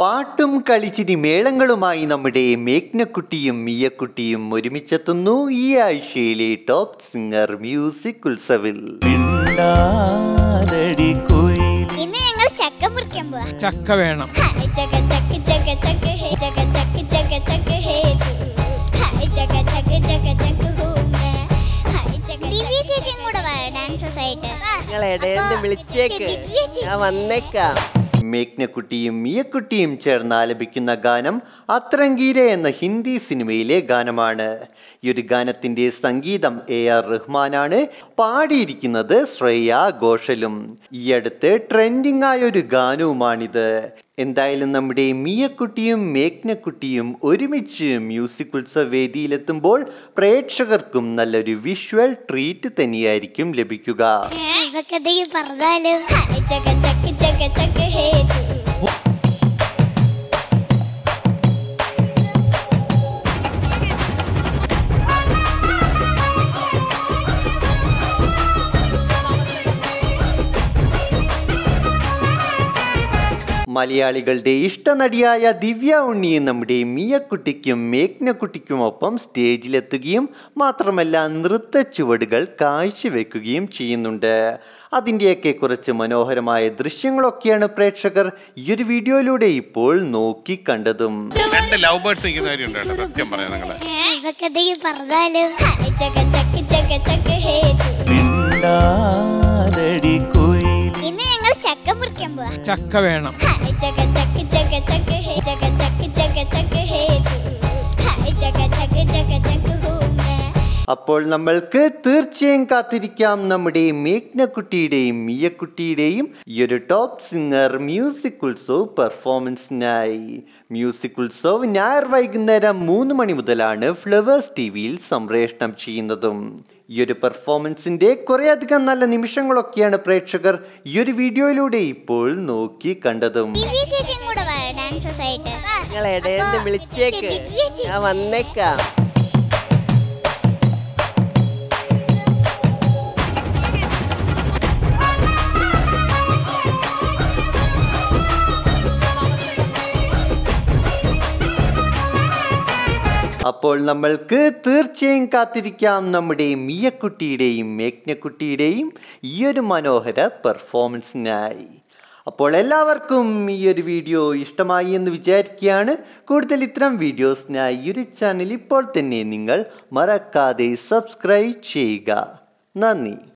പാട്ടും കളിച്ചിരി മേളങ്ങളുമായി നമ്മുടെ മേഘ്നക്കുട്ടിയും മിയക്കുട്ടിയും ഒരുമിച്ചെത്തുന്നു ഈ ആഴ്ചയിലെ ടോപ്പ് സിംഗർ മ്യൂസിക് ഉത്സവിൽ മിണ്ടാതടി കുയിലി ഇന്ന് ഞങ്ങൾ ചക്ക മുറിക്കാൻ പോവാ ചക്ക വേണം ഹായ് ചക്ക ചക്ക ചക്ക ചക്ക ഹേ ചക്ക ചക്ക ചക്ക ചക്ക ഹേ ഹായ് ചക്ക ചക്ക ചക്ക ചക്ക ഹൂ മേ ഹായ് ചക്ക ദിവ്യ ചേച്ചിയും കൂടെ വാ ഡാൻസസ് ആയിട്ട് വാ. നിങ്ങൾ ഇടയിൽ അപ്പോ വിളിച്ചേക്ക് ദിവ്യ ചേച്ചി ഞാൻ വന്നേക്കാം മേഘ്നക്കുട്ടിയും മിയക്കുട്ടിയും ചേർന്ന് ആലപിക്കുന്ന ഗാനം അത്രങ്കീര എന്ന ഹിന്ദി സിനിമയിലെ ഗാനമാണ് ഈ ഒരു ഗാനത്തിന്റെ സംഗീതം എ ആർ റഹ്മാനാണ് പാടിയിരിക്കുന്നത് ശ്രേയ ഘോഷലും ഈ അടുത്ത് ട്രെൻഡിങ് ആയ ഒരു ഗാനവുമാണിത് എന്തായാലും നമ്മുടെ മിയക്കുട്ടിയും മേഘ്നക്കുട്ടിയും ഒരുമിച്ച് മ്യൂസിക് ഉത്സവ വേദിയിലെത്തുമ്പോൾ പ്രേക്ഷകർക്കും നല്ലൊരു വിഷ്വൽ ട്രീറ്റ് തന്നെയായിരിക്കും ലഭിക്കുക ഏ, ഇതൊക്കെ എന്തെങ്കിലും പറഞ്ഞാലും ഹായ് ചക്ക ചക്ക ചക്ക ചക്ക ഹേ മലയാളികളുടെ ഇഷ്ടനടിയായ ദിവ്യ ഉണ്ണിയും നമ്മുടെ മിയക്കുട്ടിക്കും മേഘ്നക്കുട്ടിക്കുമൊപ്പം സ്റ്റേജിലെത്തുകയും മാത്രമല്ല നൃത്ത ചുവടുകൾ കാഴ്ചവെക്കുകയും ചെയ്യുന്നുണ്ട് അതിൻ്റെയൊക്കെ കുറച്ച് മനോഹരമായ ദൃശ്യങ്ങളൊക്കെയാണ് പ്രേക്ഷകർ ഈ ഒരു വീഡിയോയിലൂടെ ഇപ്പോൾ നോക്കി കണ്ടതും രണ്ട് ലവ് ബേർഡ്സ് നിൽക്കുന്നവരുണ്ട് കേട്ടോ സത്യം പറയാം നിങ്ങള് ഏ, ഇതൊക്കെ എന്തെങ്കിലും പറഞ്ഞാലും ഹായ് ചക്ക ചക്ക ചക്ക ചക്ക ഹേ മിണ്ടാതടി കുയിലി ഇന്ന് ഞങ്ങൾ ചക്ക മുറിക്കാൻ പോവാ ചക്ക വേണം ഹായ് ചക്ക ചക്ക ചക്ക ചക്ക ഹേ ചക്ക ചക്ക ചക്ക ചക്ക ഹേ ഹായ് ചക്ക ചക്ക ചക്ക ചക്ക ഹൂ മേ അപ്പോൾ നമ്മൾക്ക് തീർച്ചയായും കാത്തിരിക്കാം നമ്മുടെ മേഘ്നക്കുട്ടിയുടെയും മിയക്കുട്ടിയുടെയും ഈ ഒരു ടോപ്പ് സിംഗർ മ്യൂസിക് ഉത്സവ് പെർഫോമൻസിനായി മ്യൂസിക് ഉത്സവ് ഞായർ വൈകുന്നേരം മൂന്ന് മണി മുതലാണ് ഫ്ലവേഴ്സ് ടി വിയിൽ സംപ്രേഷണം ചെയ്യുന്നതും ഈ ഒരു പെർഫോമൻസിന്റെ കുറേയധികം നല്ല നിമിഷങ്ങളൊക്കെയാണ് പ്രേക്ഷകർ ഈ ഒരു വീഡിയോയിലൂടെ ഇപ്പോൾ നോക്കി കണ്ടതും ദിവ്യ ചേച്ചിയും കൂടെ വാ ഡാൻസസ് ആയിട്ട് വാ. നിങ്ങൾ ഇടയിൽ അപ്പോ വിളിച്ചേക്ക് ദിവ്യ ചേച്ചി ഞാൻ വന്നേക്കാം അപ്പോൾ നമ്മൾക്ക് തീർച്ചയായും കാത്തിരിക്കാം നമ്മുടെ മിയക്കുട്ടിയുടെയും മേഘ്നക്കുട്ടിയുടെയും ഈ ഒരു മനോഹര പെർഫോമൻസിനായി അപ്പോൾ എല്ലാവർക്കും ഈ ഒരു വീഡിയോ ഇഷ്ടമായി എന്ന് വിചാരിക്കുകയാണ് കൂടുതൽ ഇത്തരം വീഡിയോസിനായി ഈ ഒരു ചാനൽ ഇപ്പോൾ തന്നെ നിങ്ങൾ മറക്കാതെ സബ്സ്ക്രൈബ് ചെയ്യുക നന്ദി